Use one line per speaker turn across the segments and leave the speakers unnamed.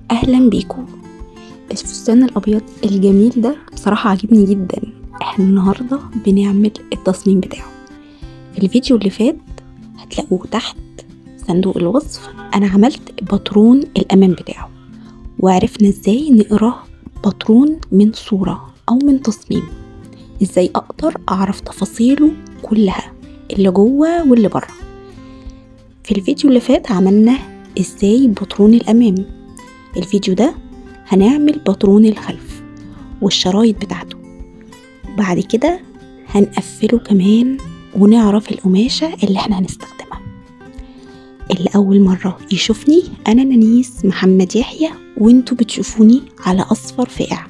اهلا بيكم الفستان الابيض الجميل ده بصراحه عاجبني جدا احنا النهارده بنعمل التصميم بتاعه في الفيديو اللي فات هتلاقوه تحت صندوق الوصف انا عملت باترون الامام بتاعه وعرفنا ازاي نقراه باترون من صوره او من تصميم ازاي اقدر اعرف تفاصيله كلها اللي جوه واللي بره في الفيديو اللي فات عملنا ازاي باترون الامام الفيديو ده هنعمل باترون الخلف والشرايط بتاعته بعد كده هنقفله كمان ونعرف القماشة اللي احنا هنستخدمها اللي أول مرة يشوفني أنا نانيس محمد يحيى وانتوا بتشوفوني على أصفر فاقع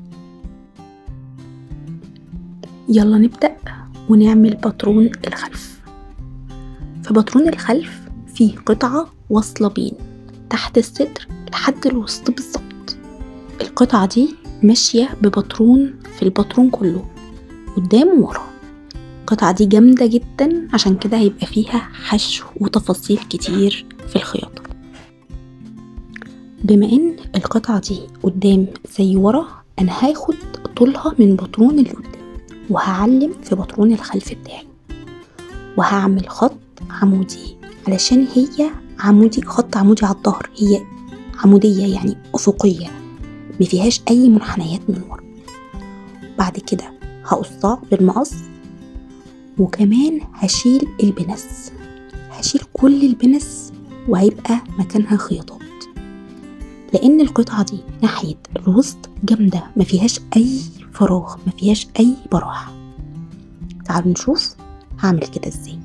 يلا نبدأ ونعمل باترون الخلف في باترون الخلف فيه قطعة واصلة بين تحت الصدر لحد الوسط بالظبط القطعة دي ماشية بباترون في الباترون كله قدام وورا القطعة دي جامدة جدا عشان كده هيبقى فيها حشو وتفاصيل كتير في الخياطة بما ان القطعة دي قدام زي ورا انا هاخد طولها من باترون اللي قدام وهعلم في باترون الخلف بتاعي وهعمل خط عمودي علشان هي عمودي خط عمودي على الظهر هي عمودية يعني أفقية مفيهاش أي منحنيات من ورا بعد كده هقصها بالمقص وكمان هشيل البنس هشيل كل البنس وهيبقى مكانها خياطات لأن القطعة دي ناحية الوسط جامدة مفيهاش أي فراغ مفيهاش أي براح تعالوا نشوف هعمل كده ازاي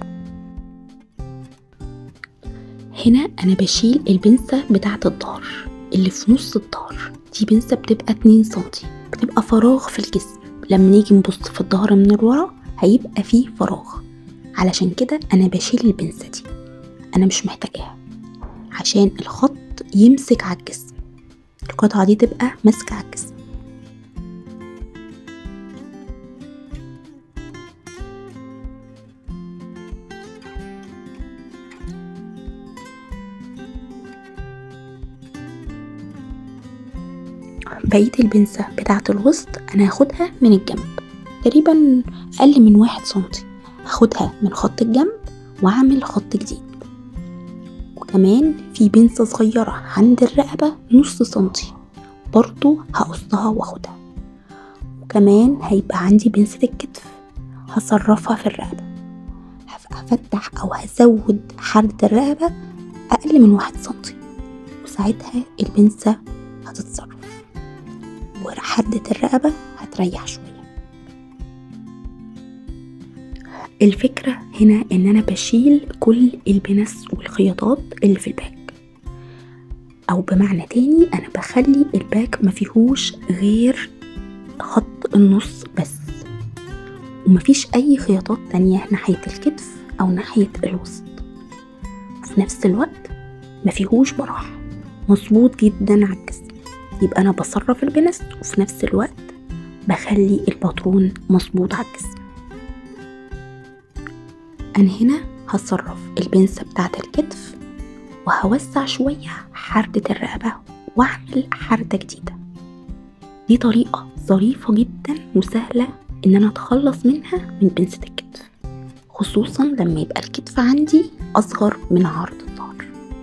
هنا انا بشيل البنسة بتاعة الظهر اللي في نص الظهر دي بنسة بتبقى 2 سنتي بتبقى فراغ في الجسم لما نيجي نبص في الظهر من الورا هيبقى فيه فراغ علشان كده انا بشيل البنسة دي انا مش محتاجاها عشان الخط يمسك على الجسم القطعة دي تبقى ماسكة على الجسم بقية البنسة بتاعة الوسط أنا هاخدها من الجنب تقريبا أقل من واحد سنتي هاخدها من خط الجنب وأعمل خط جديد وكمان في بنسة صغيرة عند الرقبة نص سنتي برضو هقصها واخدها وكمان هيبقى عندي بنسة الكتف هصرفها في الرقبة هفتح أو هزود حردة الرقبة أقل من واحد سنتي وساعتها البنسة هتتصرف وحدة الرقبة هتريح شوية الفكرة هنا ان انا بشيل كل البنس والخياطات اللي في الباك او بمعنى تاني انا بخلي الباك مفيهوش غير خط النص بس ومفيش اي خياطات تانية ناحية الكتف او ناحية الوسط وفي نفس الوقت مفيهوش براح مظبوط جدا على الجسم يبقى انا بصرف البنس وفي نفس الوقت بخلي الباترون مظبوط على الجسم انا هنا هصرف البنسة بتاعة الكتف وهوسع شوية حردة الرقبة واعمل حردة جديدة دي طريقة ظريفة جدا وسهلة ان انا اتخلص منها من بنسة الكتف خصوصا لما يبقى الكتف عندي اصغر من عرض الظهر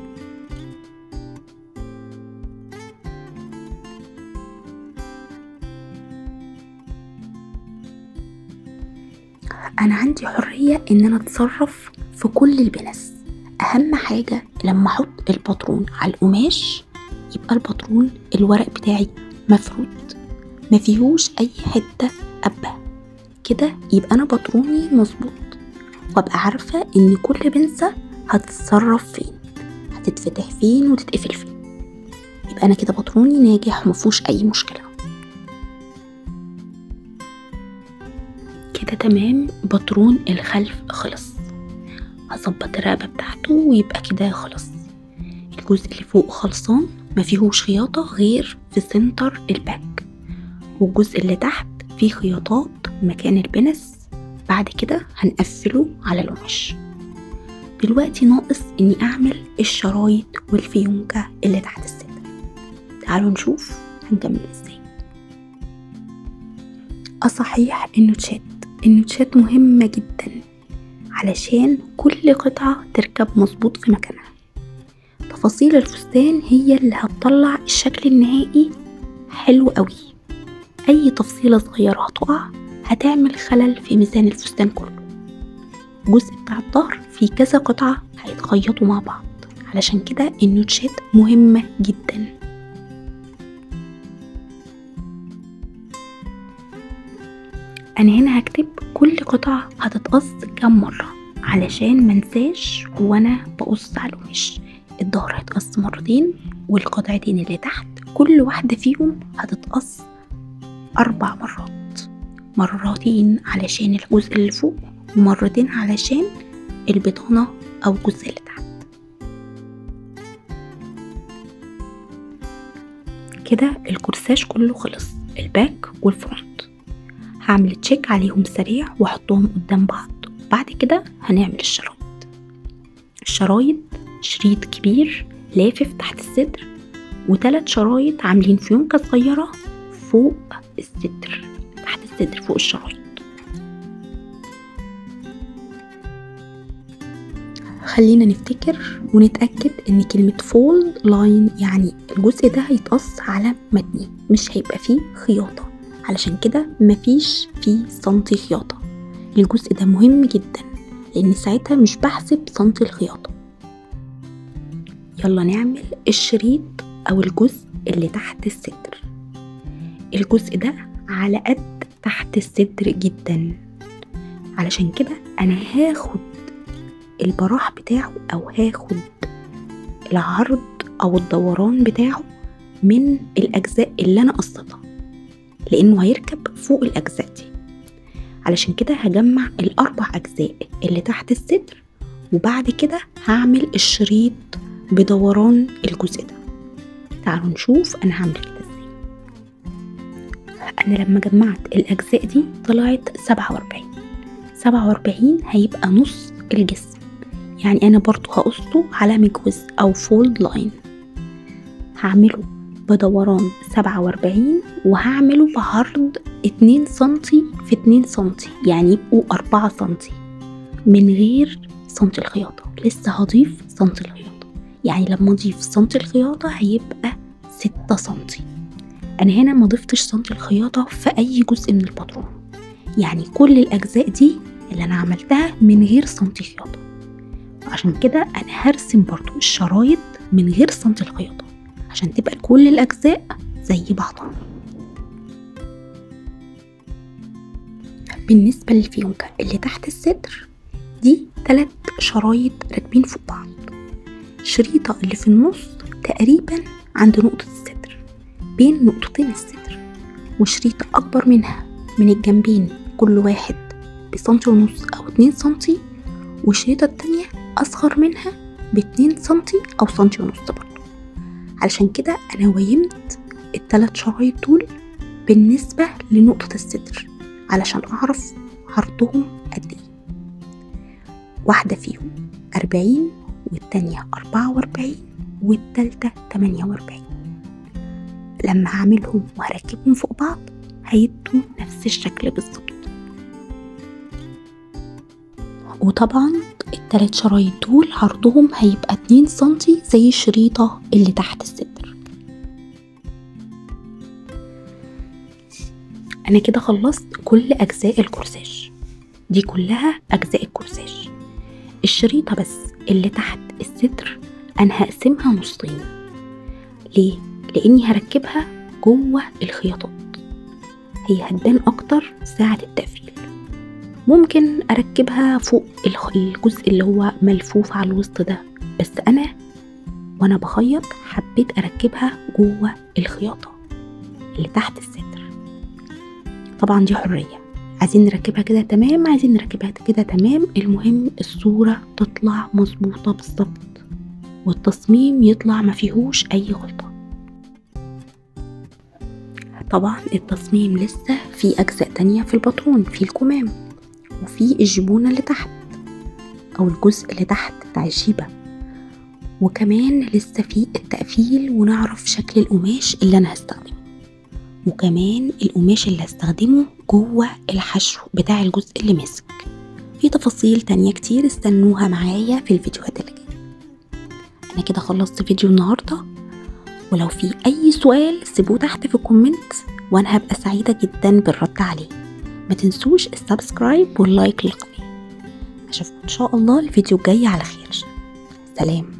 انا عندي حرية ان انا اتصرف في كل البنس اهم حاجة لما احط الباترون على القماش يبقى الباترون الورق بتاعي مفرود ما فيهوش اي حتة قبة كده يبقى انا باتروني مظبوط وابقى عارفة ان كل بنسة هتتصرف فين هتتفتح فين وتتقفل فين يبقى انا كده باتروني ناجح ومفيهوش اي مشكله كده تمام باترون الخلف خلص هظبط الرقبة بتاعته ويبقى كده خلص الجزء اللي فوق خلصان مفيهوش خياطة غير في سنتر الباك والجزء اللي تحت فيه خياطات مكان البنس بعد كده هنقفله على القماش دلوقتي ناقص اني اعمل الشرايط والفيونكة اللي تحت الصدر تعالوا نشوف هنكمل ازاي أصحيح النوتشات النوتشات مهمة جدا علشان كل قطعة تركب مظبوط في مكانها تفاصيل الفستان هي اللي هتطلع الشكل النهائي حلو قوي اي تفصيلة صغيرة هتقع هتعمل خلل في ميزان الفستان كله الجزء بتاع الظهر فيه كذا قطعة هيتخيطوا مع بعض علشان كده النوتشات مهمة جدا انا هنا هكتب كل قطعة هتتقص كام مرة علشان منساش وانا بقص على القماش الظهر هيتقص مرتين والقطعتين اللي تحت كل واحدة فيهم هتتقص أربع مرات مرتين علشان الجزء اللي فوق ومرتين علشان البطانة أو الجزء اللي تحت كده الكورساج كله خلص الباك والفرونت هعمل تشيك عليهم سريع واحطهم قدام بعض بعد كده هنعمل الشرايط الشرايط شريط كبير لافف تحت الصدر وتلات شرايط عاملين فيونكة صغيرة فوق الصدر تحت الصدر فوق الشرايط خلينا نفتكر ونتأكد ان كلمة فولد لاين يعني الجزء ده هيتقص على متني مش هيبقى فيه خياطة علشان كده مفيش فيه سنتي خياطة الجزء ده مهم جدا لان ساعتها مش بحسب سنتي الخياطة يلا نعمل الشريط او الجزء اللي تحت الصدر الجزء ده على قد تحت الصدر جدا علشان كده انا هاخد البراح بتاعه او هاخد العرض او الدوران بتاعه من الاجزاء اللي انا قصتها لانه هيركب فوق الاجزاء دي علشان كده هجمع الاربع اجزاء اللي تحت الصدر وبعد كده هعمل الشريط بدوران الجزء ده تعالوا نشوف انا هعمل كده ازاي انا لما جمعت الاجزاء دي طلعت سبعة واربعين سبعة واربعين هيبقى نص الجسم يعني انا برضو هقصه على مجوز او فولد لاين هعمله بدوران سبعة واربعين وهعمله بعرض اتنين سنتي في اتنين سنتي يعني يبقوا أربعة سنتي من غير سنتي الخياطة لسه هضيف سنتي الخياطة يعني لما اضيف سنتي الخياطة هيبقى ستة سنتي انا هنا ما ضفتش سنتي الخياطة في اي جزء من الباترون يعني كل الاجزاء دي اللي انا عملتها من غير سنتي خياطة عشان كده انا هرسم برضو الشرايط من غير سنتي الخياطة عشان تبقى كل الاجزاء زي بعضها بالنسبة للفيونكة اللي تحت الصدر دي تلات شرايط راكبين فوق بعض الشريطة اللي في النص تقريبا عند نقطة الصدر بين نقطتين الصدر وشريطة أكبر منها من الجنبين كل واحد بسنتي ونص أو اتنين سنتي والشريطة التانية أصغر منها باتنين سنتي أو سنتي ونص برضه علشان كده أنا ويمت التلات شرايط دول بالنسبة لنقطة الصدر علشان أعرف عرضهم قد إيه واحدة فيهم أربعين والتانية أربعة وأربعين والتالتة تمانية وأربعين لما هعملهم وهركبهم فوق بعض هيدوا نفس الشكل بالظبط وطبعا التلات شرايط دول عرضهم هيبقى اتنين سنتي زي الشريطة اللي تحت الصدر أنا كده خلصت كل أجزاء الكورساج دي كلها أجزاء الكورساج الشريطة بس اللي تحت الصدر أنا هقسمها نصين ليه؟ لأني هركبها جوه الخياطات هي هتبان أكتر ساعة التقفيل ممكن أركبها فوق الجزء اللي هو ملفوف على الوسط ده بس أنا وأنا بخيط حبيت أركبها جوه الخياطة اللي تحت الصدر طبعا دي حرية عايزين نركبها كده تمام عايزين نركبها كده تمام المهم الصورة تطلع مظبوطة بالظبط والتصميم يطلع ما فيهوش أي غلطة طبعا التصميم لسه في أجزاء تانية في الباترون في الكمام وفي الجبونة اللي تحت أو الجزء اللي تحت بتاع الجيبة وكمان لسه في التقفيل ونعرف شكل القماش اللي انا هستخدمه وكمان القماش اللي هستخدمه جوه الحشو بتاع الجزء اللي ماسك في تفاصيل تانية كتير استنوها معايا في الفيديوهات اللي جاية انا كده خلصت فيديو النهاردة ولو في اي سؤال سيبوه تحت في الكومنت وانا هبقى سعيدة جدا بالرد عليه ما تنسوش السبسكرايب واللايك للقناة اشوفكم ان شاء الله الفيديو الجاي على خير سلام